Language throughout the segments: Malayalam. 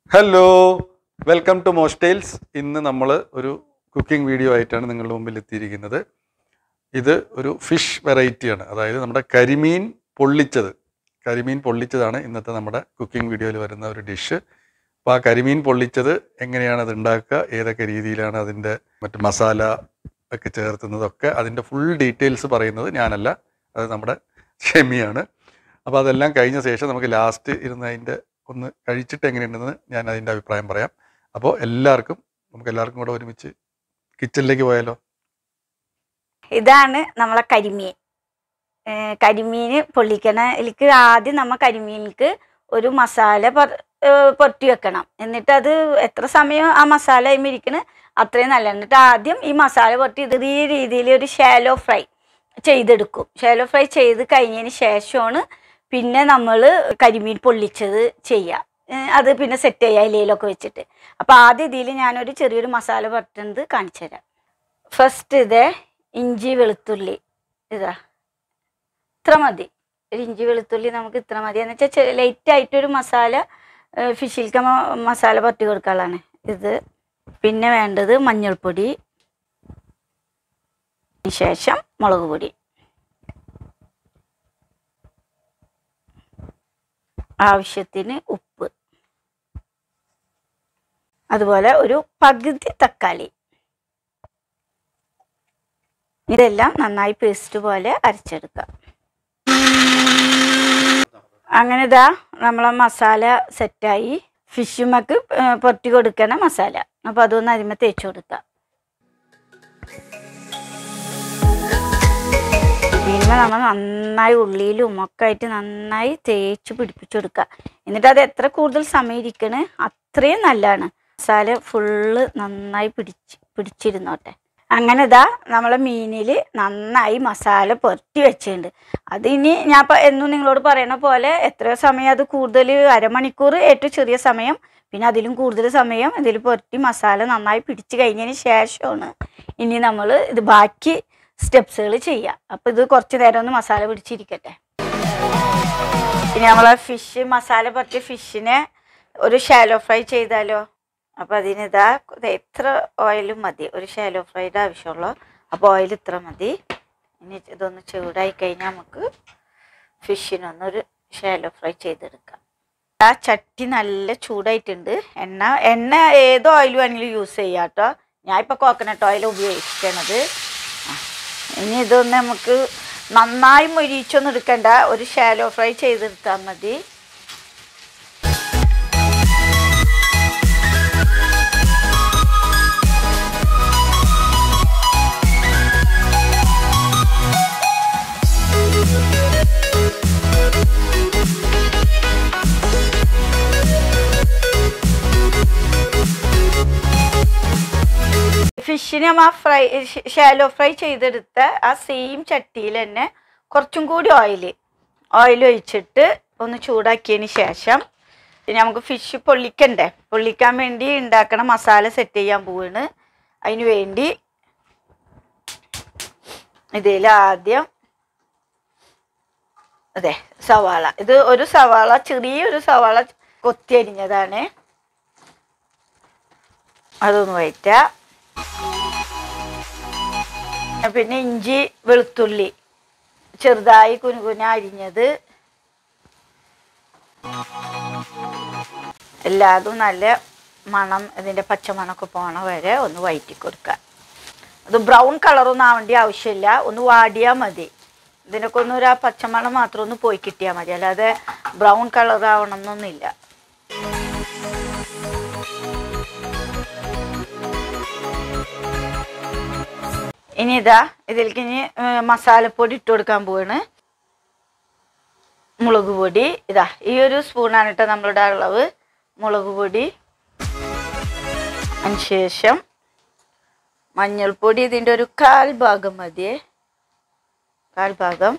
ഹലോ വെൽക്കം ടു മോസ്റ്റൈൽസ് ഇന്ന് നമ്മൾ ഒരു കുക്കിംഗ് വീഡിയോ ആയിട്ടാണ് നിങ്ങളുടെ മുമ്പിൽ എത്തിയിരിക്കുന്നത് ഇത് ഒരു ഫിഷ് വെറൈറ്റിയാണ് അതായത് നമ്മുടെ കരിമീൻ പൊള്ളിച്ചത് കരിമീൻ പൊള്ളിച്ചതാണ് ഇന്നത്തെ നമ്മുടെ കുക്കിംഗ് വീഡിയോയിൽ വരുന്ന ഒരു ഡിഷ് അപ്പോൾ ആ കരിമീൻ പൊള്ളിച്ചത് എങ്ങനെയാണ് അത് ഉണ്ടാക്കുക ഏതൊക്കെ രീതിയിലാണ് അതിൻ്റെ മറ്റ് മസാല ഒക്കെ ചേർത്തുന്നതൊക്കെ അതിൻ്റെ ഫുൾ ഡീറ്റെയിൽസ് പറയുന്നത് ഞാനല്ല അത് നമ്മുടെ ഷെമിയാണ് അപ്പോൾ അതെല്ലാം കഴിഞ്ഞ ശേഷം നമുക്ക് ലാസ്റ്റ് ഇരുന്ന് അതിൻ്റെ ഒന്ന് കഴിച്ചിട്ട് എങ്ങനെയുണ്ടെന്ന് ഞാൻ അതിൻ്റെ അഭിപ്രായം പറയാം അപ്പോൾ എല്ലാവർക്കും നമുക്ക് എല്ലാവർക്കും കൂടെ ഒരുമിച്ച് കിച്ചണിലേക്ക് പോയാലോ ഇതാണ് നമ്മളെ കരിമീൻ ഏ, കരിമീൻ പൊള്ളിക്കണതിലേക്ക് ആദ്യം നമ്മ കരിമീനിക്ക് ഒരു മസാല പൊര- ഏ, പുരട്ടി വെക്കണം എന്നിട്ട് അത് എത്ര സമയം ആ മസാല അതിൽ ഇരിക്കണ് അത്രയും നല്ല എന്നിട്ട് ആദ്യം ഈ മസാല പുരട്ടി ഇത് ഈ രീതിയിൽ ഒരു ഷാലോ ഫ്രൈ ചെയ്തെടുക്കും ഷാലോ ഫ്രൈ ചെയ്ത് കഴിഞ്ഞതിന് ശേഷമാണ് പിന്നെ നമ്മൾ കരിമീൻ പൊള്ളിച്ചത് ചെയ്യുക ഏ, അത് പിന്നെ സെറ്റ് ചെയ്യുക ഇലയിലൊക്കെ വെച്ചിട്ട് അപ്പോൾ ആദ്യം ഇതിൽ ഞാനൊരു ചെറിയൊരു മസാല പുരട്ടുന്നത് കാണിച്ചു തരാം ഫസ്റ്റ് ഇത് ഇഞ്ചി വെളുത്തുള്ളി ഇതാ ഇത്ര മതി ഒരു ഇഞ്ചി വെളുത്തുള്ളി നമുക്ക് ഇത്ര മതി എന്ന് വെച്ചാൽ ലൈറ്റ് ആയിട്ടൊരു മസാല ഫിഷിൽക്ക മസാല പറ്റി കൊടുക്കാനുള്ളതാണ് ഇത് പിന്നെ വേണ്ടത് മഞ്ഞൾപ്പൊടി അതിന് ശേഷം മുളക് പൊടി ആവശ്യത്തിന് ഉപ്പ് അതുപോലെ ഒരു പകുതി തക്കാളി ഇതെല്ലാം നന്നായി പേസ്റ്റ് പോലെ അരച്ചെടുക്കാം അങ്ങനെ ഇതാ നമ്മളെ മസാല സെറ്റായി ഫിഷുമക്ക് പൊട്ടി കൊടുക്കണ മസാല അപ്പോൾ അതൊന്ന് അതിമ തേച്ച് കൊടുക്കാം പിന്നെ നമ്മൾ നന്നായി ഉള്ളിയിലും ഒക്കെ ആയിട്ട് നന്നായി തേച്ച് പിടിപ്പിച്ചെടുക്കുക എന്നിട്ട് അത് എത്ര കൂടുതൽ സമയം ഇരിക്കണ് അത്രയും നല്ലതാണ് മസാല ഫുള്ള് നന്നായി പിടിച്ച് പിടിച്ചിരുന്നോട്ടെ അങ്ങനെ ഇതാ നമ്മളെ മീനിൽ നന്നായി മസാല പുരട്ടി വെച്ചിട്ടുണ്ട് അത് ഇനി ഞാൻ ഇപ്പം എന്നും നിങ്ങളോട് പറയണ പോലെ എത്രയോ സമയം അത് കൂടുതൽ അരമണിക്കൂർ ഏറ്റവും ചെറിയ സമയം പിന്നെ അതിലും കൂടുതൽ സമയം ഇതിൽ പുരട്ടി മസാല നന്നായി പിടിച്ച് കഴിഞ്ഞതിന് ശേഷമാണ് ഇനി നമ്മൾ ഇത് ബാക്കി സ്റ്റെപ്സുകൾ ചെയ്യുക അപ്പോൾ ഇത് കുറച്ച് നേരം ഒന്ന് മസാല പിടിച്ചിരിക്കട്ടെ ഇനി നമ്മളെ ഫിഷ് മസാല പുരട്ടിയ ഫിഷിനെ ഒരു ഷാലോ ഫ്രൈ ചെയ്താലോ അപ്പോൾ അതിനിതാ ദേ ഇത്ര ഓയിലും മതി ഒരു ഷാലോ ഫ്രൈയുടെ ആവശ്യമുള്ളൂ അപ്പോൾ ഓയിൽ ഇത്ര മതി ഇനി ഇതൊന്ന് ചൂടായി കഴിഞ്ഞാൽ നമുക്ക് ഫിഷിനൊന്നൊരു ഷാലോ ഫ്രൈ ചെയ്തെടുക്കാം ആ ചട്ടി നല്ല ചൂടായിട്ടുണ്ട് എണ്ണ എണ്ണ ഏത് ഓയിൽ വേണമെങ്കിലും യൂസ് ചെയ്യാം കേട്ടോ ഞാൻ ഇപ്പോൾ കോക്കനട്ട് ഓയിൽ ഉപയോഗിക്കണത് ആ. ഇനി ഇതൊന്ന് നമുക്ക് നന്നായി മൊരിച്ചൊന്നും എടുക്കണ്ട ഒരു ഷാലോ ഫ്രൈ ചെയ്തെടുത്താൽ മതി ഫിഷിനെ നമ്മ ഫ്രൈ ഷാലോ ഫ്രൈ ചെയ്തെടുത്ത ആ സെയിം ചട്ടിയിൽ തന്നെ കുറച്ചും കൂടി ഓയിൽ ഓയിൽ ഒഴിച്ചിട്ട് ഒന്ന് ചൂടാക്കിയതിന് ശേഷം പിന്നെ നമുക്ക് ഫിഷ് പൊള്ളിക്കണ്ടേ പൊള്ളിക്കാൻ വേണ്ടി ഉണ്ടാക്കണ മസാല സെറ്റ് ചെയ്യാൻ പോവാണ് അതിന് വേണ്ടി ഇതിൽ ആദ്യം അതെ സവാള ഇത് ഒരു സവാള ചെറിയൊരു സവാള കൊത്തി അരിഞ്ഞതാണ് അതൊന്ന് വയറ്റാം പിന്നെ ഇഞ്ചി വെളുത്തുള്ളി ചെറുതായി കുനുകുന അരിഞ്ഞത് എല്ലാതും നല്ല മണം ഇതിൻ്റെ പച്ചമണമൊക്കെ പോണ വരെ ഒന്ന് വയറ്റി കൊടുക്കുക അത് ബ്രൗൺ കളറൊന്നും ആവേണ്ട ആവശ്യമില്ല ഒന്ന് വാടിയാൽ മതി ഇതിനൊക്കെ ഒന്ന് ഒരു ആ പച്ചമണം മാത്രം ഒന്ന് പോയി കിട്ടിയാൽ മതി അല്ലാതെ ബ്രൗൺ കളർ ആവണം എന്നൊന്നുമില്ല ഇനി ഇതാ ഇതിലേക്ക് ഇനി ഏർ, മസാലപ്പൊടി ഇട്ട് കൊടുക്കാൻ പോവാണ് മുളക് പൊടി ഇതാ ഈ ഒരു സ്പൂണാണ് കേട്ടോ നമ്മളുടെ അളവ് മുളക് പൊടി അതിനുശേഷം മഞ്ഞൾപ്പൊടി ഇതിൻ്റെ ഒരു കാൽ ഭാഗം മതിയേ കാൽ ഭാഗം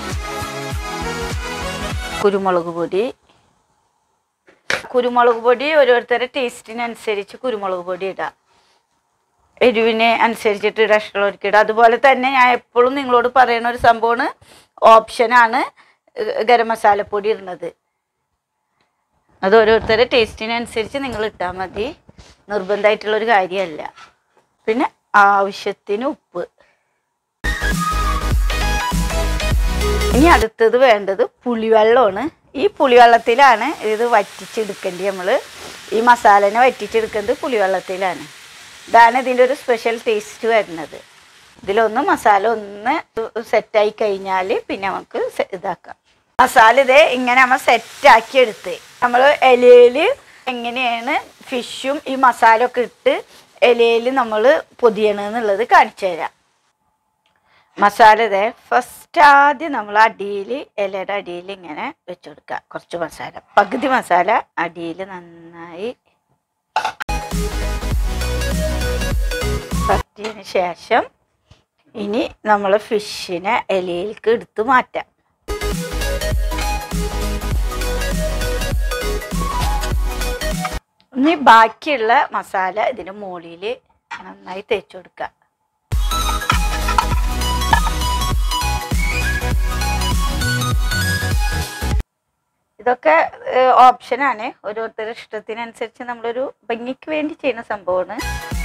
കുരുമുളക് പൊടി കുരുമുളക് പൊടി ഓരോരുത്തരുടെ ടേസ്റ്റിനനുസരിച്ച് കുരുമുളക് പൊടി ഇടാം എരിവിന് അനുസരിച്ചിട്ട് ഇഷ്ടമുള്ളവർക്ക് ഇടാം അതുപോലെ തന്നെ ഞാൻ എപ്പോഴും നിങ്ങളോട് പറയുന്ന ഒരു സംഭവമാണ് ഓപ്ഷനാണ് ഗരം മസാലപ്പൊടി ഇടുന്നത് അത് ഓരോരുത്തരുടെ ടേസ്റ്റിനനുസരിച്ച് നിങ്ങൾ ഇട്ടാൽ മതി നിർബന്ധമായിട്ടുള്ളൊരു കാര്യമല്ല പിന്നെ ആവശ്യത്തിന് ഉപ്പ് ഇനി അടുത്തത് വേണ്ടത് പുളിവെള്ളമാണ് ഈ പുളിവെള്ളത്തിലാണ് ഇത് വറ്റിച്ചെടുക്കേണ്ടത് നമ്മൾ ഈ മസാലനെ വറ്റിച്ചെടുക്കുന്നത് പുളിവെള്ളത്തിലാണ് ഇതാണ് ഇതിൻ്റെ ഒരു സ്പെഷ്യൽ ടേസ്റ്റ് വരുന്നത് ഇതിലൊന്ന് മസാല ഒന്ന് സെറ്റായി കഴിഞ്ഞാൽ പിന്നെ നമുക്ക് സെ- ഇതാക്കാം മസാല ഇതേ ഇങ്ങനെ നമ്മൾ സെറ്റാക്കി എടുത്ത് നമ്മൾ ഇലയിൽ എങ്ങനെയാണ് ഫിഷും ഈ മസാല ഒക്കെ ഇട്ട് ഇലയിൽ നമ്മൾ പൊതിയണമെന്നുള്ളത് കാണിച്ചു തരാം മസാല ഇതേ ഫസ്റ്റ് ആദ്യം നമ്മൾ അടിയിൽ ഇലയുടെ അടിയിൽ ഇങ്ങനെ വെച്ച് കൊടുക്കുക കുറച്ച് മസാല പകുതി മസാല അടിയിൽ നന്നായി പറ്റിയതിന് ശേഷം ഇനി നമ്മൾ ഫിഷിനെ ഇലയിലേക്ക് എടുത്ത് മാറ്റാം ഇനി ബാക്കിയുള്ള മസാല ഇതിന് മുകളിൽ നന്നായി തേച്ച് കൊടുക്കുക ഇതൊക്കെ ഓപ്ഷനാണ് ഓരോരുത്തരുടെ ഇഷ്ടത്തിനനുസരിച്ച് നമ്മളൊരു ഭംഗിക്ക് വേണ്ടി ചെയ്യുന്ന സംഭവമാണ്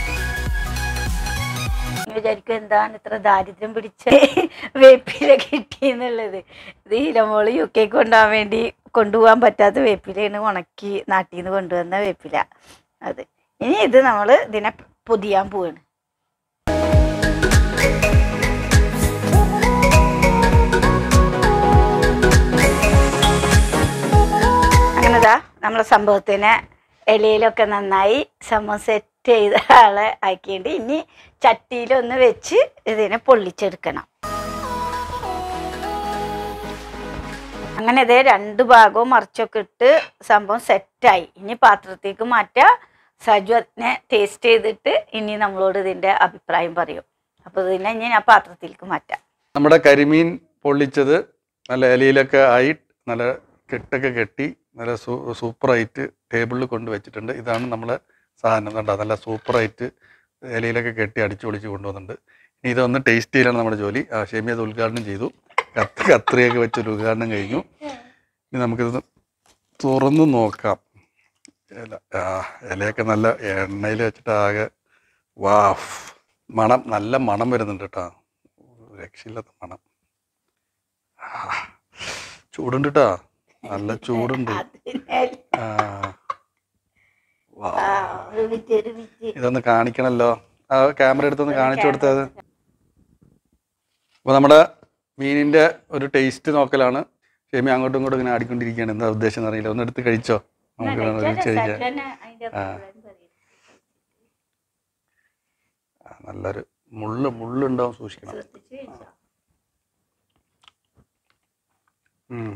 ഞാൻ വിചാരിക്കും എന്താണ് ഇത്ര ദാരിദ്ര്യം പിടിച്ച വേപ്പില കിട്ടിയെന്നുള്ളത് ഇത് ഇലമോള് യു കെക്ക് കൊണ്ടുപോകാൻ വേണ്ടി കൊണ്ടുപോകാൻ പറ്റാത്ത വേപ്പിലയാണ് ഉണക്കി നാട്ടിൽ നിന്ന് കൊണ്ടുവന്ന വേപ്പില അത് ഇനി ഇത് നമ്മൾ ഇതിനെ പൊതിയാൻ പോവാണ് അങ്ങനെതാ നമ്മളെ സംഭവത്തിന് ഇലയിലൊക്കെ നന്നായി സംഭവം സെറ്റ് ചെയ്ത ആളെ ആക്കിയിട്ട് ഇനി ചട്ടിയിലൊന്ന് വെച്ച് ഇതിനെ പൊള്ളിച്ചെടുക്കണം അങ്ങനെ ഇതേ രണ്ട് ഭാഗവും മറിച്ചൊക്കെ ഇട്ട് സംഭവം സെറ്റായി ഇനി പാത്രത്തേക്ക് മാറ്റുക സജു അതിനെ ടേസ്റ്റ് ചെയ്തിട്ട് ഇനി നമ്മളോട് ഇതിൻ്റെ അഭിപ്രായം പറയും അപ്പോൾ ഇതിനെ ഇനി ഞാൻ പാത്രത്തിലേക്ക് മാറ്റാം നമ്മുടെ കരിമീൻ പൊള്ളിച്ചത് നല്ല ഇലയിലൊക്കെ ആയി നല്ല കെട്ടൊക്കെ കെട്ടി നല്ല സൂ സൂപ്പറായിട്ട് ടേബിളിൽ കൊണ്ട് വെച്ചിട്ടുണ്ട് ഇതാണ് നമ്മളെ സാധനം കണ്ടോ നല്ല സൂപ്പറായിട്ട് ഇലയിലൊക്കെ കെട്ടി അടിച്ചു പൊളിച്ച് കൊണ്ടുവന്നിട്ടുണ്ട് ഇനി ഇതൊന്ന് ടേസ്റ്റ് ചെയ്യലാണ് നമ്മുടെ ജോലി ആ ഷെമി അത് ഉദ്ഘാടനം ചെയ്തു കത്ത് കത്രിയൊക്കെ വെച്ചൊരു ഉദ്ഘാടനം കഴിഞ്ഞു ഇനി നമുക്കിത് തുറന്ന് നോക്കാം ഇല ആ ഇലയൊക്കെ നല്ല എണ്ണയിൽ വെച്ചിട്ട് ആകെ വാഫ് മണം നല്ല മണം വരുന്നുണ്ട് കേട്ടോ രക്ഷയില്ലാത്ത മണം ആ, ചൂടുണ്ട് കേട്ടോ നല്ല ചൂടുണ്ട് അതിനാൽ ആ വാ. ആ, ഒരു മിനിറ്റ് ഒരു മിനിറ്റ് ഇതൊന്ന് കാണിക്കണല്ലോ ആ ക്യാമറ എടുത്തൊന്ന് കാണിച്ചു കൊടുത്തത് അപ്പോൾ നമ്മുടെ മീനിന്റെ ഒരു ടേസ്റ്റ് നോക്കലാണ് ഷെമി അങ്ങോട്ടും ഇങ്ങോട്ടും ഇങ്ങനെ ആടിക്കൊണ്ടിരിക്കുകയാണ് എന്താ ഉദ്ദേശം എന്നറിയില്ല ഒന്ന് എടുത്ത് കഴിച്ചോ നമുക്ക് വേണം ഒരുമിച്ച് കഴിക്കാൻ ആ. ആ, നല്ലൊരു മുള്ള് മുള്ളുണ്ടാവും സൂക്ഷിക്കണം ഉം.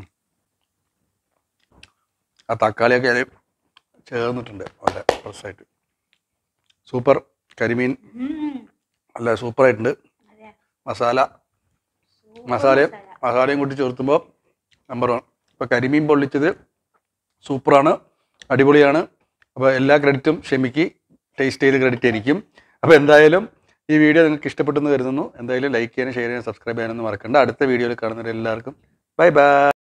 ആ തക്കാളിയൊക്കെ അതിൽ ചേർന്നിട്ടുണ്ട് വളരെ ഫ്രഷായിട്ട് സൂപ്പർ കരിമീൻ നല്ല സൂപ്പറായിട്ടുണ്ട് മസാല മസാലയും മസാലയും കൂട്ടി ചേർത്തുമ്പോൾ നമ്പർ വൺ ഇപ്പോൾ കരിമീൻ പൊള്ളിച്ചത് സൂപ്പറാണ് അടിപൊളിയാണ് അപ്പോൾ എല്ലാ ക്രെഡിറ്റും ക്ഷമിക്ക് ടേസ്റ്റ് ചെയ്ത് ക്രെഡിറ്റ് എനിക്കും അപ്പോൾ എന്തായാലും ഈ വീഡിയോ നിങ്ങൾക്ക് ഇഷ്ടപ്പെട്ടെന്ന് കരുതുന്നു എന്തായാലും ലൈക്ക് ചെയ്യാനും ഷെയർ ചെയ്യാനും സബ്സ്ക്രൈബ് ചെയ്യാനൊന്നും മറക്കണ്ട അടുത്ത വീഡിയോയിൽ കാണുന്നവരെല്ലാവർക്കും ബൈ ബൈ